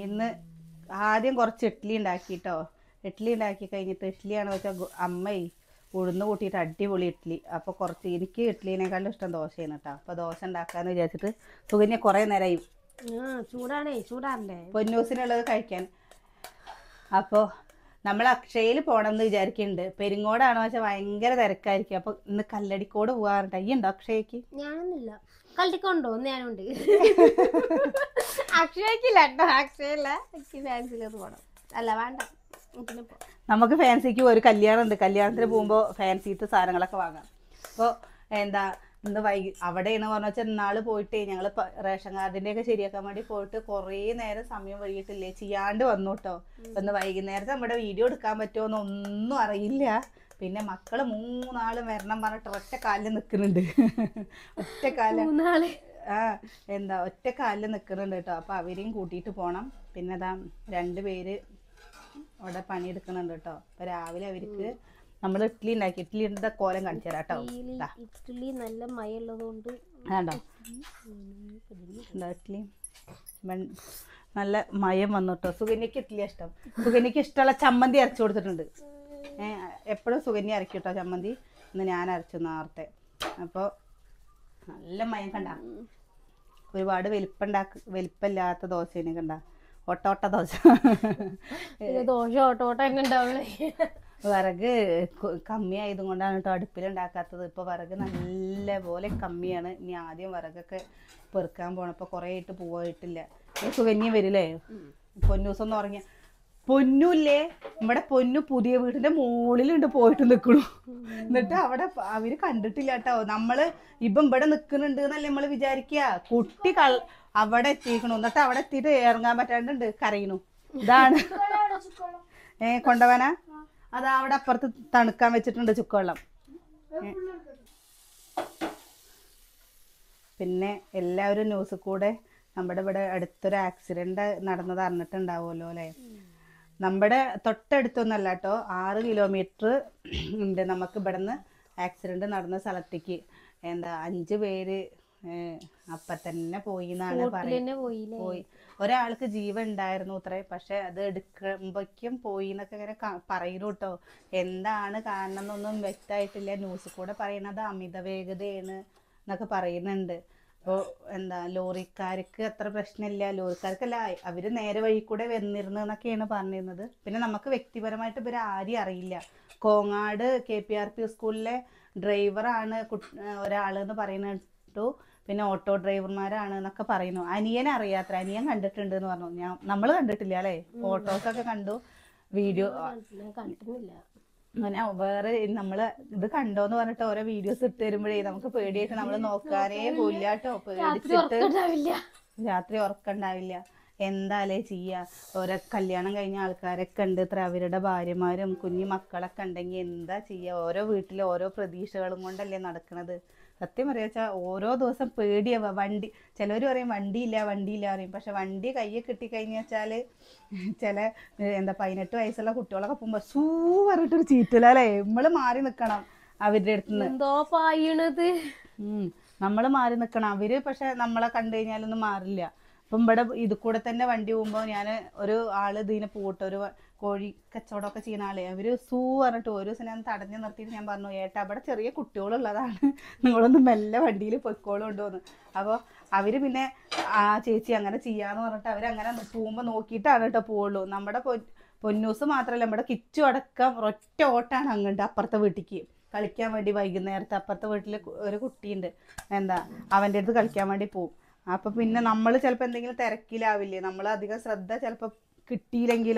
ഇന്ന് ആദ്യം കുറച്ച് ഇഡ്ഡലി ഉണ്ടാക്കിട്ടോ ഇഡ്ഡലി ഉണ്ടാക്കി കഴിഞ്ഞിട്ട് ഇഡ്ഡലിയാണ് വെച്ചാൽ അമ്മയെ ഉഴുന്ന് കൂട്ടിയിട്ട് അടിപൊളി ഇഡ്ഡലി അപ്പോൾ കുറച്ച് എനിക്ക് ഇഡ്ഡലിനേക്കാളും ഇഷ്ടം ദോശയാണ് കേട്ടോ അപ്പോൾ ദോശ ഉണ്ടാക്കാമെന്ന് വിചാരിച്ചിട്ട് സുകന്യ കുറേ നേരമായി ആ ചൂടാണേ ചൂടാറണ്ടേ പൊന്നൂസിനുള്ളത് കഴിക്കാൻ അപ്പോൾ നമ്മൾ അക്ഷയയിൽ പോകണം എന്ന് വിചാരിക്കുന്നുണ്ട് പെരിങ്ങോടാണോ വെച്ചാൽ ഭയങ്കര തിരക്കായിരിക്കും അപ്പോൾ ഇന്ന് കല്ലടിക്കോട് പോകാറുണ്ട് ഈ ഉണ്ടോ അക്ഷയക്ക് ഞാനൊന്നുമില്ല കളിക്കൊണ്ടോ ഒന്ന് ഞാനുണ്ട് അക്ഷയക്കില്ല കേട്ടോ അക്ഷയല്ല എനിക്ക് ഫാൻസിലത് പോണം അല്ല വേണ്ട പിന്നെ പോ നമുക്ക് ഫാൻസിക്ക് ഒരു കല്യാണം ഉണ്ട് കല്യാണത്തിന് പോകുമ്പോൾ ഫാൻസിത്തെ സാധനങ്ങളൊക്കെ വാങ്ങാം അപ്പോൾ എന്താ ഇന്ന് വൈകി അവിടെയാണ് പറഞ്ഞ വെച്ചാൽ ഇന്നാള് പോയിട്ട് ഞങ്ങൾ റേഷൻ കാർഡിന്റെ ഒക്കെ ശരിയാക്കാൻ വേണ്ടി പോയിട്ട് കുറേ നേരം സമയം വൈകിട്ടില്ലേ ചെയ്യാണ്ട് വന്നു കേട്ടോ അപ്പൊ ഇന്ന് വൈകുന്നേരത്തെ നമ്മുടെ വീഡിയോ എടുക്കാൻ പറ്റുമോ ഒന്നും അറിയില്ല പിന്നെ മക്കള് മൂന്നാളും വരണം പറഞ്ഞിട്ട് ഒറ്റ കാലിൽ നിൽക്കുന്നുണ്ട് ഒറ്റ കാലിൽ മൂന്നാള് ആ എന്താ ഒറ്റ കാലിൽ നിൽക്കുന്നുണ്ട് കേട്ടോ അപ്പൊ അവരെയും കൂട്ടിയിട്ട് പോണം പിന്നെ അതാ രണ്ട് പേര് അവിടെ പണിയെടുക്കുന്നുണ്ട് കേട്ടോ അപ്പൊ രാവിലെ അവർക്ക് നമ്മൾ ഇഡ്ഡലി ഉണ്ടാക്കി ഇഡ്ഡലിന്റെ കോലം കാണിച്ചു തരാം കേട്ടോ ഇഡ്ഡലി ദാ, ഇഡ്ഡലി നല്ല മയുള്ളത് കൊണ്ട് വേണ്ടോ എന്താ ഇഡ്ഡലി വെൺ- നല്ല മയം വന്നു കേട്ടോ സുകന്യക്ക് ഇഡ്ഡലി ഇഷ്ടം സുകന്യക്ക് ഇഷ്ടമുള്ള ചമ്മന്തി അരച്ചു കൊടുത്തിട്ടുണ്ട് ഏഹ് എപ്പോഴും സുകന്യ അരക്കും കേട്ടോ ചമ്മന്തി ഇന്ന് ഞാൻ അരച്ചു നേരത്തെ അപ്പോൾ നല്ല മയം കണ്ട ഒരുപാട് വലിപ്പുണ്ടാക്ക വലിപ്പമില്ലാത്ത ദോശേനെ കണ്ട ഒട്ടോട്ട ദോശ ഇത് ദോശ ഓട്ടോട്ട എങ്ങനെ ഉണ്ടാവുള്ളേ വിറക് കൊ- കമ്മിയായതും കൊണ്ടാണ് കേട്ടോ അടുപ്പിലുണ്ടാക്കാത്തത് ഇപ്പോൾ വിറക് നല്ല പോലെ കമ്മിയാണ് ഇനി ആദ്യം വിറകൊക്കെ പെറുക്കാൻ പോകണം ഇപ്പോൾ കുറേ ആയിട്ട് പോയിട്ടില്ല ഈ സുകന്യ വരില്ലേ പൊന്നൂസൊന്നും ഉറങ്ങിയ പൊന്നുല്ലേ നമ്മുടെ പൊന്നു പുതിയ വീടിന്റെ മുകളിലുണ്ട് പോയിട്ട് നിൽക്കണു എന്നിട്ട് അവിടെ പ- അവര് കണ്ടിട്ടില്ല കേട്ടോ നമ്മള് ഇപ്പം ഇവിടെ നിൽക്കുന്നുണ്ട് എന്നല്ലേ നമ്മള് വിചാരിക്കുക കുട്ടി കൾ അവിടെ എത്തിക്കണു എന്നിട്ട് അവിടെ എത്തിയിട്ട് ഇറങ്ങാൻ പറ്റാണ്ടുണ്ട് കരയണു ഇതാണ് ഏ കൊണ്ടുപോവാനാ അത് അവിടെ അപ്പുറത്ത് തണുക്കാൻ വെച്ചിട്ടുണ്ട് ചുക്കുവെള്ളം ഏ. പിന്നെ എല്ലാവരും ന്യൂസിൽ കൂടെ നമ്മുടെ ഇവിടെ അടുത്തൊരു ആക്സിഡന്റ് നടന്നത് അറിഞ്ഞിട്ടുണ്ടാവുമല്ലോ അല്ലേ നമ്മുടെ തൊട്ടടുത്തൊന്നല്ല കേട്ടോ ആറ് കിലോമീറ്റർ ഉണ്ട് നമുക്ക് ഇവിടുന്ന് ആക്സിഡന്റ് നടന്ന സ്ഥലത്തേക്ക് എന്താ അഞ്ച് പേര് ഏഹ്, അപ്പൊ തന്നെ പോയി എന്നാണ് പറയുന്നത് തന്നെ പോയില്ലേ പോയി ഒരാൾക്ക് ജീവൻ ഉണ്ടായിരുന്നു അത്രേ പക്ഷെ അത് എടുക്കുമ്പോഴേക്കും പോയി എന്നൊക്കെ ഇങ്ങനെ ക- പറയുന്നു കേട്ടോ എന്താണ് കാരണം എന്നൊന്നും വ്യക്തമായിട്ടില്ല ന്യൂസിൽ കൂടെ പറയണത് അമിത വേഗതയാണ് എന്നൊക്കെ പറയുന്നുണ്ട് അപ്പോൾ എന്താ ലോറിക്കാർക്ക് അത്ര പ്രശ്നമില്ല ലോറിക്കാർക്കല്ല അവര് നേരെ വഴി കൂടെ വന്നിരുന്നു എന്നൊക്കെയാണ് പറഞ്ഞിരുന്നത് പിന്നെ നമുക്ക് വ്യക്തിപരമായിട്ട് ഇവർ ആരെയും അറിയില്ല Kongad K P R P സ്കൂളിലെ ഡ്രൈവറാണ് ഒരാളെന്ന് പറയുന്നിട്ടു പിന്നെ ഓട്ടോ ഡ്രൈവർമാരാണ് എന്നൊക്കെ പറയുന്നു അനിയനെ അറിയാത്ര അനിയൻ കണ്ടിട്ടുണ്ട് എന്ന് പറഞ്ഞു ഞാൻ നമ്മൾ കണ്ടിട്ടില്ല അല്ലേ ഫോട്ടോസൊക്കെ കണ്ടു വീഡിയോ കണ്ടിട്ടില്ല, കണ്ടിട്ടില്ല അങ്ങനെ വേറെ നമ്മള് ഇത് കണ്ടോന്ന് പറഞ്ഞിട്ട് ഓരോ വീഡിയോസ് ഇട്ട് തരുമ്പോഴേ നമുക്ക് പേടിയായിട്ട് നമ്മൾ നോക്കാനേ പോയില്ല കേട്ടോ രാത്രി പേടിച്ചിട്ട് ഉറക്കണ്ടാവില്ല രാത്രി ഉറക്കണ്ടാവില്ല എന്താലേ ചെയ്യാ ഓരോ കല്യാണം കഴിഞ്ഞ ആൾക്കാരൊക്കെ ഉണ്ട് ഇത്ര അവരുടെ ഭാര്യമാരും കുഞ്ഞു മക്കളൊക്കെ ഉണ്ടെങ്കിൽ എന്താ ചെയ്യാ ഓരോ വീട്ടിൽ ഓരോ പ്രതീക്ഷകളും കൊണ്ടല്ലേ നടക്കണത് സത്യം പറയാ വെച്ചാൽ ഓരോ ദിവസം പേടിയാവുക വണ്ടി ചിലവർ പറയും വണ്ടിയില്ല വണ്ടിയില്ല പറയും പക്ഷെ വണ്ടി കയ്യിൽ കിട്ടിക്കഴിഞ്ഞു വെച്ചാല് ചില ഏഹ്, എന്താ പതിനെട്ട് വയസ്സുള്ള കുട്ടികളൊക്കെ പോകുമ്പോൾ സൂ പറഞ്ഞിട്ടൊരു ചീറ്റില്ല അല്ലേ നമ്മള് മാറി നിൽക്കണം അവരുടെ അടുത്തുനിന്ന് എന്തോ പായണത് നമ്മൾ മാറി നിൽക്കണം അവര് പക്ഷെ നമ്മളെ കണ്ടു കഴിഞ്ഞാലൊന്നും മാറില്ല അപ്പം ഇവിടെ ഇത് കൂടെ തന്നെ വണ്ടി പോകുമ്പോൾ ഞാൻ ഒരു ആള് ഇതിനെ പോട്ടെ ഒരു വ- കോഴി കച്ചവടമൊക്കെ ചെയ്യുന്ന ആളെ അവര് സൂ പറഞ്ഞിട്ട് ഒരു ദിവസം ഞാൻ തടഞ്ഞു നിർത്തിയിട്ട് ഞാൻ പറഞ്ഞു ഏട്ടാ അവിടെ ചെറിയ കുട്ടികളുള്ളതാണ് നിങ്ങളൊന്ന് മെല്ലെ വണ്ടിയിൽ പൊയ്ക്കോളും ഉണ്ടോന്ന് അപ്പോൾ അവര് പിന്നെ ആ ചേച്ചി അങ്ങനെ ചെയ്യാന്ന് പറഞ്ഞിട്ട് അവരങ്ങനെ പോകുമ്പോൾ നോക്കിയിട്ടാണ് കേട്ടോ പോവുള്ളൂ നമ്മുടെ പൊ- പൊന്നൂസ് മാത്രമല്ല നമ്മുടെ കിച്ചു അടക്കം ഒറ്റ ഓട്ടാണ് അങ്ങോട്ട് അപ്പുറത്തെ വീട്ടിലേക്ക് കളിക്കാൻ വേണ്ടി വൈകുന്നേരത്തെ അപ്പുറത്തെ വീട്ടിൽ ഒരു കുട്ടിയുണ്ട് എന്താ അവൻ്റെ അടുത്ത് കളിക്കാൻ വേണ്ടി പോവും അപ്പൊ പിന്നെ നമ്മൾ ചിലപ്പോൾ എന്തെങ്കിലും തിരക്കിലാവില്ലേ നമ്മൾ അധികം ശ്രദ്ധ ചിലപ്പോൾ കിട്ടിയില്ലെങ്കിലോ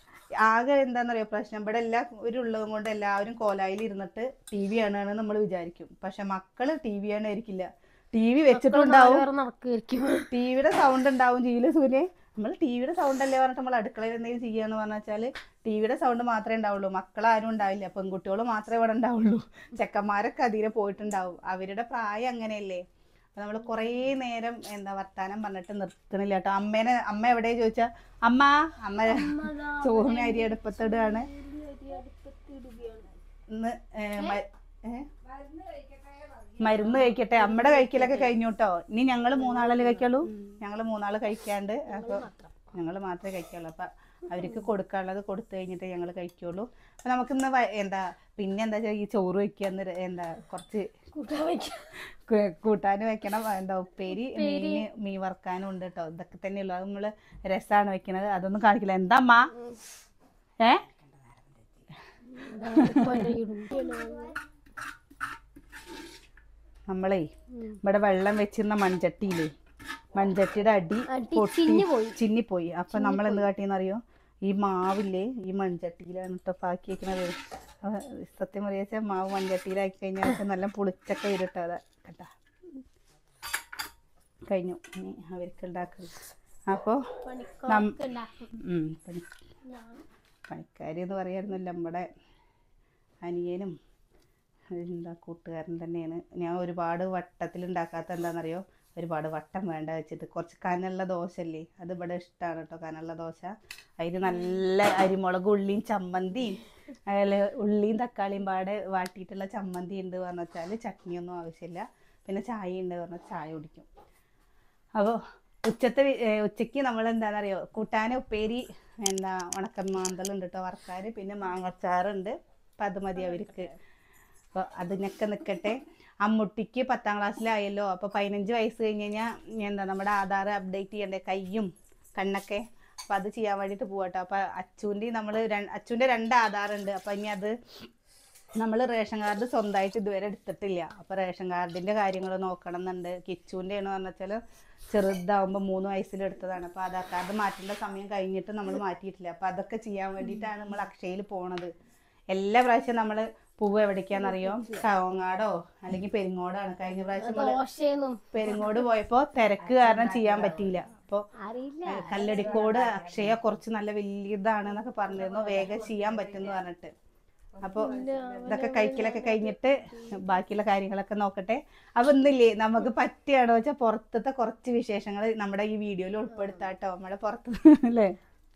ആകെ എന്താണെന്ന് അറിയോ പ്രശ്നം ഇവിടെ എല്ലാ ഒരു ഉള്ളതും കൊണ്ട് എല്ലാവരും കോലായിൽ ഇരുന്നിട്ട് ടി വി കാണുകയാണ് നമ്മൾ വിചാരിക്കും പക്ഷെ മക്കള് ടി വി കാണായിരിക്കില്ല ടി വി വെച്ചിട്ടുണ്ടാവും നടക്കുമായിരിക്കും ടി വിയുടെ സൗണ്ട് ഉണ്ടാവും ചെയ്യില്ല സൂര്യ നമ്മൾ ടി വിയുടെ സൗണ്ട് അല്ലേ പറഞ്ഞിട്ട് നമ്മൾ അടുക്കളയിൽ എന്തെങ്കിലും ചെയ്യാന്ന് പറഞ്ഞാൽ വെച്ചാല് ടി വിയുടെ സൗണ്ട് മാത്രമേ ഉണ്ടാവുള്ളൂ മക്കളാരും ഉണ്ടാവില്ല പെൺകുട്ടികൾ മാത്രമേ ഇവിടെ ഉണ്ടാവുള്ളൂ ചെക്കന്മാരൊക്കെ അതിനെ പോയിട്ടുണ്ടാവും അവരുടെ പ്രായം അങ്ങനെയല്ലേ അപ്പൊ നമ്മൾ കുറേ നേരം എന്താ വർത്താനം പറഞ്ഞിട്ട് നിർത്തണില്ല കേട്ടോ അമ്മേനെ അമ്മ എവിടെ ചോദിച്ചാ അമ്മ അമ്മ ചോറിന് അരി അടുപ്പത്തിടുകയാണ് ഇന്ന് ഏ, മ- ഏ? മരുന്ന് കഴിക്കട്ടെ അമ്മയുടെ കഴിക്കലൊക്കെ കഴിഞ്ഞു കേട്ടോ ഇനി ഞങ്ങൾ മൂന്നാളല്ലേ കഴിക്കുള്ളൂ ഞങ്ങൾ മൂന്നാള് കഴിക്കാണ്ട് അപ്പൊ ഞങ്ങൾ മാത്രമേ കഴിക്കുള്ളൂ അപ്പം അവർക്ക് കൊടുക്കാനുള്ളത് കൊടുത്തു കഴിഞ്ഞിട്ട് ഞങ്ങൾ കഴിക്കുള്ളൂ അപ്പം നമുക്കിന്ന് വ- എന്താ പിന്നെ എന്താ വെച്ചാൽ ഈ ചോറ് വെക്കുക എന്ന് എന്താ കുറച്ച് കൂട്ടാൻ വെക്കാം കു- കൂട്ടാൻ വെക്കണം എന്താ ഉപ്പേരി മീന് മീൻ വറുക്കാനും ഉണ്ട് കേട്ടോ ഇതൊക്കെ തന്നെയുള്ളൂ അത് നമ്മള് രസമാണ് വെക്കണത് അതൊന്നും കാണിക്കില്ല എന്താ അമ്മ ഏ നമ്മളേ ഇവിടെ വെള്ളം വെച്ചിരുന്ന മൺചട്ടിയില്ലേ മൺചട്ടിയുടെ അടി അടി പൊട്ടി ചിന്നിപ്പോയി. ചിന്നിപ്പോയി അപ്പൊ നമ്മൾ എന്ത് കാട്ടിയെന്നറിയോ ഈ മാവില്ലേ ഈ മൺചട്ടിയിലാണ് കേട്ടോ പാക്കി വെക്കണത് അപ്പൊ സത്യം പറയാ മാവ് മൺചട്ടിയിലാക്കി കഴിഞ്ഞാൽ നമുക്ക് നല്ല പുളിച്ചൊക്കെ വരും കേട്ടോ അതാ കേട്ടാ കഴിഞ്ഞു ഇനി അവർക്ക് ഉണ്ടാക്കുക അപ്പോൾ പണി പണിക്കാരി എന്ന് പറയായിരുന്നില്ല നമ്മുടെ അനിയനും എന്താ കൂട്ടുകാരൻ തന്നെയാണ് ഞാൻ ഒരുപാട് വട്ടത്തിൽ ഉണ്ടാക്കാത്ത എന്താണെന്നറിയോ ഒരുപാട് വട്ടം വേണ്ട വെച്ചിട്ട് കുറച്ച് കനുള്ള ദോശ അല്ലേ അത് ഇവിടെ ഇഷ്ടമാണ് കേട്ടോ കനുള്ള ദോശ അതിന് നല്ല അരിമുളക് ഉള്ളിയും ചമ്മന്തിയും അതിൽ ഉള്ളിയും തക്കാളിയും പാടെ വാട്ടിയിട്ടുള്ള ചമ്മന്തി ഉണ്ട് പറഞ്ഞു വെച്ചാൽ ചട്നിയൊന്നും ആവശ്യമില്ല പിന്നെ ചായ ഉണ്ട് പറഞ്ഞാൽ ചായ കുടിക്കും അപ്പോൾ ഉച്ചത്തെ വി- ഏ, ഉച്ചയ്ക്ക് നമ്മൾ എന്താണെന്നറിയോ കൂട്ടാൻ ഉപ്പേരി എന്താ ഉണക്കൻ മാന്തലുണ്ട് കേട്ടോ വറക്കാൻ പിന്നെ മാങ്ങച്ചാറുണ്ട് അപ്പം അത് മതി അവർക്ക് അപ്പോൾ അതിനൊക്കെ നിൽക്കട്ടെ അമ്മുട്ടിക്ക് പത്താം ക്ലാസ്സിലായല്ലോ അപ്പോൾ പതിനഞ്ച് വയസ്സ് കഴിഞ്ഞ് കഴിഞ്ഞാൽ എന്താ നമ്മുടെ ആധാർ അപ്ഡേറ്റ് ചെയ്യണ്ടേ കയ്യും കണ്ണൊക്കെ അപ്പം അത് ചെയ്യാൻ വേണ്ടിയിട്ട് പോവാട്ടോ അപ്പോൾ അച്ചുവിൻ്റെ നമ്മൾ അച്ചുവിൻ്റെ രണ്ട് ആധാർ ഉണ്ട് അപ്പോൾ ഇനി അത് നമ്മൾ റേഷൻ കാർഡ് സ്വന്തമായിട്ട് ഇതുവരെ എടുത്തിട്ടില്ല അപ്പോൾ റേഷൻ കാർഡിൻ്റെ കാര്യങ്ങൾ നോക്കണം എന്നുണ്ട് കിച്ചുവിൻ്റെ എന്ന് പറഞ്ഞാൽ ചെറുതാവുമ്പോൾ മൂന്ന് വയസ്സിൽ എടുത്തതാണ് അപ്പോൾ ആധാർ കാർഡ് മാറ്റേണ്ട സമയം കഴിഞ്ഞിട്ട് നമ്മൾ മാറ്റിയിട്ടില്ല അപ്പോൾ അതൊക്കെ ചെയ്യാൻ വേണ്ടിയിട്ടാണ് നമ്മൾ അക്ഷയയിൽ പോണത് എല്ലാ പ്രാവശ്യം നമ്മൾ പൂവ് എവിടേക്കാണെന്നറിയോ കാവങ്ങാടോ അല്ലെങ്കിൽ പെരിങ്ങോടാണ് കഴിഞ്ഞ പ്രാവശ്യം നമ്മൾ ദോശയൊന്നും പെരിങ്ങോട് പോയപ്പോൾ തിരക്ക് കാരണം ചെയ്യാൻ പറ്റിയില്ല അപ്പോൾ അറിയില്ല കല്ലടിക്കോട് അക്ഷയ കുറച്ച് നല്ല വലിയതാണ് എന്നൊക്കെ പറഞ്ഞിരുന്നു വേഗം ചെയ്യാൻ പറ്റുമെന്ന് പറഞ്ഞിട്ട് അപ്പോൾ ഇതൊക്കെ കഴിക്കലൊക്കെ കഴിഞ്ഞിട്ട് ബാക്കിയുള്ള കാര്യങ്ങളൊക്കെ നോക്കട്ടെ അപ്പൊ ഇന്നില്ലേ നമുക്ക് പറ്റിയാണോ വെച്ചാൽ പുറത്തത്തെ കുറച്ച് വിശേഷങ്ങൾ നമ്മുടെ ഈ വീഡിയോയിൽ ഉൾപ്പെടുത്താട്ടോ നമ്മുടെ പുറത്ത് അല്ലേ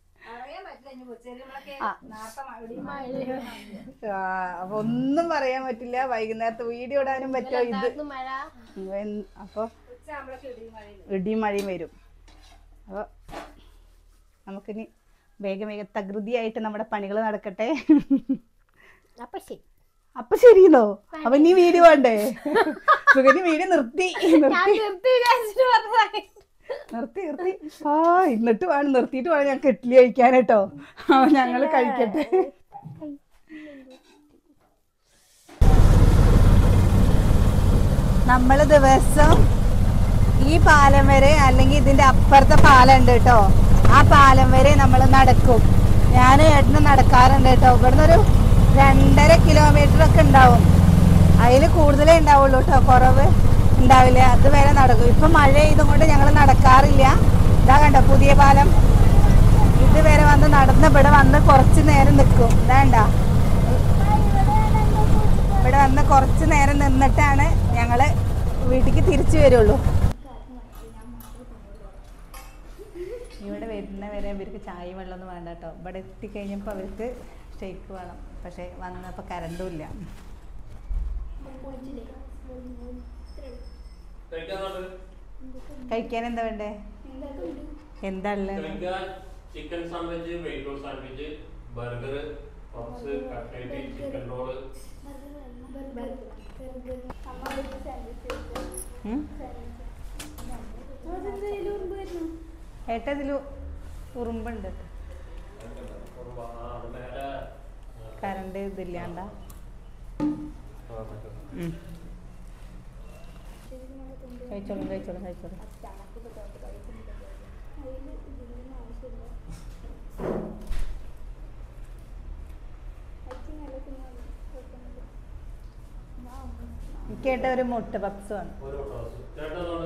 ആ, അപ്പൊ ഒന്നും പറയാൻ പറ്റില്ല വൈകുന്നേരത്തെ വീഡിയോ ഇടാനും പറ്റുമോ ഇത് ഉണ്ടായിരുന്നു മഴ വെൻ- അപ്പൊ ഇടിയും മഴയും വരും അപ്പൊ നമുക്കിനി വേഗം വേഗം തകൃതിയായിട്ട് നമ്മുടെ പണികൾ നടക്കട്ടെ അപ്പൊ ശരി അപ്പൊ ശരിയെന്നോ അപ്പൊ നീ വീഡിയോ വേണ്ടേ സുഗനി വീഡിയോ നിർത്തി ഞാൻ നിർത്തി നിർത്തി വിചാരിച്ചിട്ട് പറഞ്ഞതാ. നിർത്തി നിർത്തി ആ എന്നിട്ട് വേണം നിർത്തിയിട്ട് വേണം ഞങ്ങൾക്ക് ഇഡ്ഡലി കഴിക്കാൻ കേട്ടോ അപ്പൊ ഞങ്ങള് കഴിക്കട്ടെ നമ്മൾ ദിവസം ഈ പാലം വരെ അല്ലെങ്കിൽ ഇതിന്റെ അപ്പുറത്തെ പാലം ഉണ്ട് കേട്ടോ ആ പാലം വരെ നമ്മൾ നടക്കും ഞാൻ ഏട്ടന് നടക്കാറുണ്ട് കേട്ടോ ഇവിടുന്ന് ഒരു രണ്ടര കിലോമീറ്റർ ഒക്കെ ഉണ്ടാവും അതിൽ കൂടുതലേ ഉണ്ടാവുള്ളൂ കേട്ടോ കുറവ് ഉണ്ടാവില്ല അത് വരെ നടക്കും ഇപ്പൊ മഴ ചെയ്തുകൊണ്ട് ഞങ്ങൾ നടക്കാറില്ല ഇതാ കണ്ടോ പുതിയ പാലം ഇതുവരെ വന്ന് നടന്ന് ഇവിടെ വന്ന് കുറച്ച് നേരം നിൽക്കും ഇതാണ്ട ഇവിടെ വന്ന് കുറച്ച് നേരം നിന്നിട്ടാണ് ഞങ്ങള് വീട്ടിലേക്ക് തിരിച്ചു വരുള്ളൂ ഇവിടെ വരുന്ന വരെ ഇവർക്ക് ചായ വെള്ളമൊന്നും വേണ്ട കേട്ടോ ഇവിടെ എത്തിക്കഴിഞ്ഞപ്പോൾ അവർക്ക് ഷേക്ക് വേണം പക്ഷേ വന്നപ്പോൾ കരണ്ടും ഇല്ല കഴിക്കാൻ എന്താ വേണ്ടേ എന്താ ഉള്ളത് chicken sandwich wait roll sandwich burger puffs cutlet chicken roll ഉം? ഏട്ടാ ഇതിൽ ഉറുമ്പുണ്ട് മേലെ കറണ്ട് ഇതില്ലാണ്ട ഉം. കഴിച്ചോളും കഴിച്ചോളും കഴിച്ചോളും എനിക്ക് ഏട്ടാ ഒരു മുട്ട പപ്സ് വേണം ഒരു ടോസ് ചേട്ടനാണ്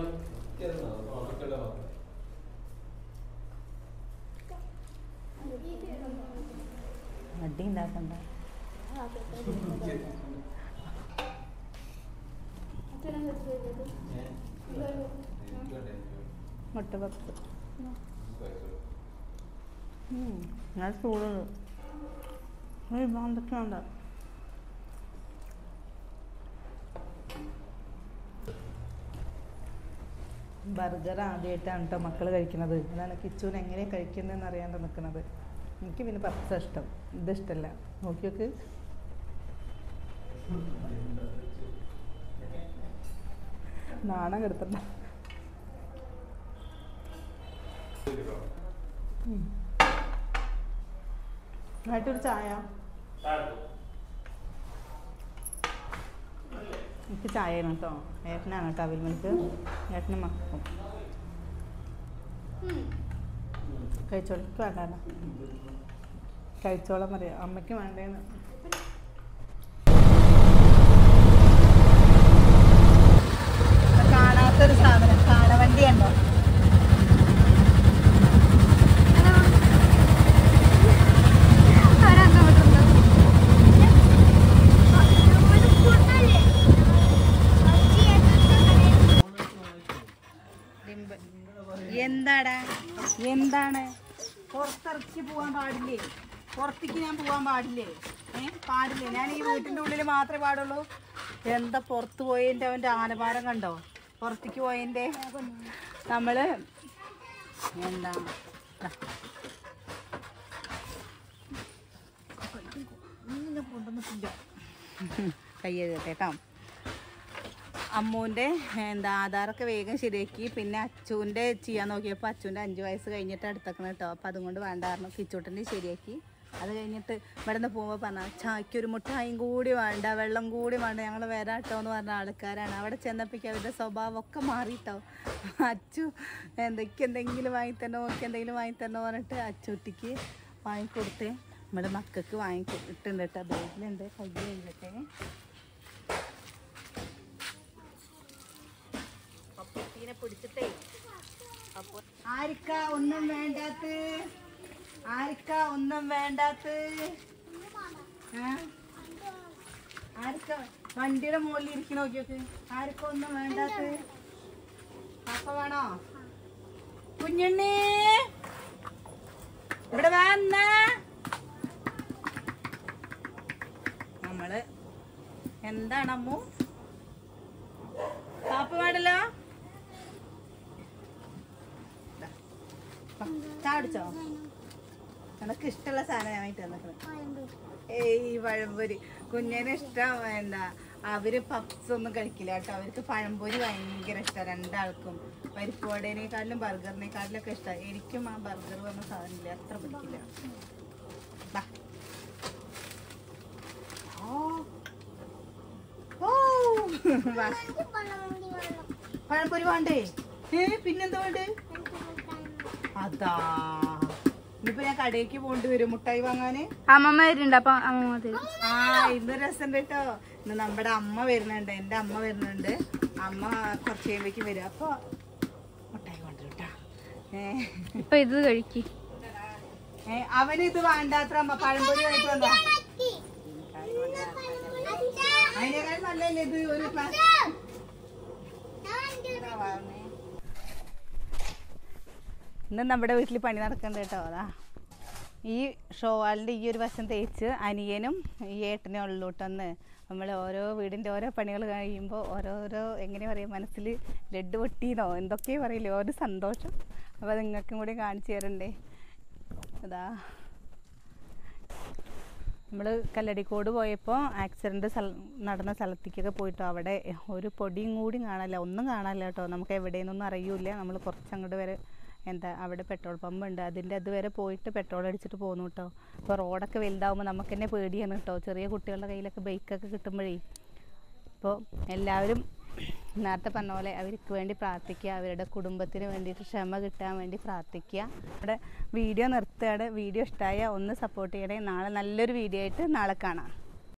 അടി ഉണ്ടാക്കണ്ട മുട്ട പപ്സ് ഞാൻ ചൂടുള്ളൂ ഒരു എന്തൊക്കെ ഉണ്ടോ ബർഗർ ആദ്യമായിട്ടാണ് കേട്ടോ മക്കൾ കഴിക്കുന്നത് അതാണ് കിച്ചൂന് എങ്ങനെ കഴിക്കുന്നതെന്ന് അറിയാണ്ട് നിൽക്കുന്നത് എനിക്ക് പിന്നെ പപ്സ് ഇഷ്ടം ഇത് ഇഷ്ടമല്ല നോക്കി നോക്ക് നാണം കെടുത്തണ്ട ആയിട്ടൊരു ചായ എനിക്ക് ചായയാണ് കേട്ടോ ഏട്ടനാണ് കേട്ടോ അവിൽ മിൽക്ക് ഏട്ടന് മക്കും കഴിച്ചോളൂ എനിക്ക് വേണ്ട കഴിച്ചോളം പറയാം അമ്മയ്ക്ക് വേണ്ടേന്ന് കാണാത്തൊരു സാധനം കാണവണ്ടി ഉണ്ടോ എന്താടാ എന്താണ് പുറത്തിറക്കി പോകാൻ പാടില്ലേ പുറത്തേക്ക് ഞാൻ പോകാൻ പാടില്ലേ ഏ പാടില്ലേ ഞാൻ ഈ വീട്ടിൻ്റെ ഉള്ളിൽ മാത്രമേ പാടുള്ളൂ എന്താ പുറത്ത് പോയതിൻ്റെ അവൻ്റെ ആനഭാരം കണ്ടോ പുറത്തേക്ക് പോയതിൻ്റെ നമ്മള് എന്താ ദാ. ഒന്നും ഞാൻ കൊണ്ടുവന്നിട്ടില്ല കൈ എഴുതട്ടെ കേട്ടോ അമ്മൂൻ്റെ എന്താ ആധാറൊക്കെ വേഗം ശരിയാക്കി പിന്നെ അച്ചുവിൻ്റെ ചെയ്യാൻ നോക്കിയപ്പോൾ അച്ചുവിൻ്റെ അഞ്ച് വയസ്സ് കഴിഞ്ഞിട്ട് അടുത്തേക്കണം കേട്ടോ അപ്പോൾ അതുകൊണ്ട് വേണ്ട കാരണം കിച്ചൂട്ടൻ്റെ ശരിയാക്കി അത് കഴിഞ്ഞിട്ട് ഇവിടെ നിന്ന് പോകുമ്പോൾ പറഞ്ഞാൽ ചായക്ക് ഒരു മുട്ടായും കൂടി വേണ്ട വെള്ളം കൂടി വേണ്ട ഞങ്ങൾ വരാട്ടോ എന്ന് പറഞ്ഞ ആൾക്കാരാണ് അവിടെ ചെന്നപ്പോഴേക്കും അവരുടെ സ്വഭാവമൊക്കെ മാറിയിട്ടോ അച്ചു എന്തൊക്കെ എന്തെങ്കിലും വാങ്ങിത്തരണോ ഒക്കെ എന്തെങ്കിലും വാങ്ങിത്തരണോ പറഞ്ഞിട്ട് അച്ചുട്ടിക്ക് വാങ്ങിക്കൊടുത്ത് നമ്മുടെ മക്കൾക്ക് വാങ്ങിക്കൊടുത്തിട്ടുണ്ട് കേട്ടോ ബാഗിലുണ്ട് കൈ കഴിഞ്ഞിട്ടേ പപ്പീനെ പിടിച്ചിട്ടേ അപ്പൊ ആരിക്ക ഒന്നും വേണ്ടാത്ത ആരിക്ക ഒന്നും വേണ്ടാത്ത ആ? ആരിക്ക വണ്ടിയുടെ മുകളിൽ ഇരിക്കണ നോക്കി നോക്ക് ആരിക്ക ഒന്നും വേണ്ടാത്ത പാപ്പ വേണോ കുഞ്ഞുണ്ണി ഇവിടെ വന്ന നമ്മള് എന്താണ് അമ്മു പാപ്പ വേണ്ടല്ലോ ചാടിച്ചോ എനക്ക് ഇഷ്ടമുള്ള സാധനം ഞാൻ വാങ്ങിട്ട് തന്നിട്ടുണ്ട് ഏയ് പഴംപൊരി കുഞ്ഞിന് ഇഷ്ടം എന്താ അവര് പപ്സ് ഒന്നും കഴിക്കില്ല കേട്ടോ അവർക്ക് പഴംപൊരി ഭയങ്കര ഇഷ്ടമാണ് രണ്ടാൾക്കും പരിപ്പ് വടേനേക്കാട്ടിലും ബർഗറിനെക്കാട്ടിലും ഒക്കെ ഇഷ്ടമാണ് എനിക്കും ആ ബർഗർ പറഞ്ഞ സാധനമില്ല അത്ര പിടിക്കില്ല ബാ. ഓ. ഓ. വാ. പഴംപൊരി വേണ്ടേ ഏ പിന്നെന്താ വേണ്ടേ അതാ ഇനിയിപ്പോ ഞാൻ കടയിലേക്ക് പോണ്ടി വരും മുട്ടായി വാങ്ങാന് അമ്മമ്മ വരുന്നുണ്ട് അപ്പൊ അമ്മമ്മ തരും ആ ഇന്ന് രസം കേട്ടോ ഇന്ന് നമ്മുടെ അമ്മ വരുന്നുണ്ട് എന്റെ അമ്മ വരുന്നുണ്ട് അമ്മ കുറച്ച് കഴിയുമ്പോഴേക്കും വരും അപ്പൊ മുട്ടായി കൊണ്ടുവരും കേട്ടാ ഏ ഇപ്പൊ ഇത് കഴിക്ക് ഏ, അവന് ഇത് വേണ്ടാത്ര അമ്മ പഴംപൊരി ആയിട്ട് വന്നോ അതിനേക്കാൾ നല്ലല്ലേ ഇത് ഒരു പ്ലാ- ഇന്ന് നമ്മുടെ വീട്ടിൽ പണി നടക്കുന്നുണ്ട് കേട്ടോ അതാ ഈ ഷോവാളിൻ്റെ ഈ ഒരു വശം തേച്ച് അനിയനും ഈ ഏട്ടനും ഉള്ളൂട്ടൊന്ന് നമ്മൾ ഓരോ വീടിൻ്റെ ഓരോ പണികൾ കഴിയുമ്പോൾ ഓരോരോ എങ്ങനെ പറയും മനസ്സിൽ ലഡ് പൊട്ടിയെന്നോ എന്തൊക്കെയോ പറയില്ലേ ഓരോ സന്തോഷം അപ്പോൾ അത് നിങ്ങൾക്കും കൂടി കാണിച്ചു തരണ്ടേ അതാ നമ്മൾ കല്ലടിക്കോട് പോയപ്പോൾ ആക്സിഡൻറ്റ് സ്ഥല നടന്ന സ്ഥലത്തേക്കൊക്കെ പോയിട്ടോ അവിടെ ഒരു പൊടിയും കൂടി കാണാനില്ല ഒന്നും കാണാനില്ല കേട്ടോ നമുക്ക് എവിടെയെന്നൊന്നും അറിയൂല നമ്മൾ കുറച്ചങ്ങോട്ട് വരെ എന്താ അവിടെ പെട്രോൾ പമ്പ് ഉണ്ട് അതിൻ്റെ അതുവരെ പോയിട്ട് പെട്രോൾ അടിച്ചിട്ട് പോന്നു കേട്ടോ അപ്പോൾ റോഡൊക്കെ വലുതാവുമ്പോൾ നമുക്ക് തന്നെ പേടിയാണ് കേട്ടോ ചെറിയ കുട്ടികളുടെ കയ്യിലൊക്കെ ബൈക്കൊക്കെ കിട്ടുമ്പോഴേ അപ്പോൾ എല്ലാവരും നേരത്തെ പറഞ്ഞ പോലെ അവർക്ക് വേണ്ടി പ്രാർത്ഥിക്കുക അവരുടെ കുടുംബത്തിന് വേണ്ടിയിട്ട് ക്ഷമ കിട്ടാൻ വേണ്ടി പ്രാർത്ഥിക്കുക ഇവിടെ വീഡിയോ നിർത്തുകയാണ് വീഡിയോ ഇഷ്ടമായ ഒന്ന് സപ്പോർട്ട് ചെയ്യണേ നാളെ നല്ലൊരു വീഡിയോ ആയിട്ട് നാളെ കാണാം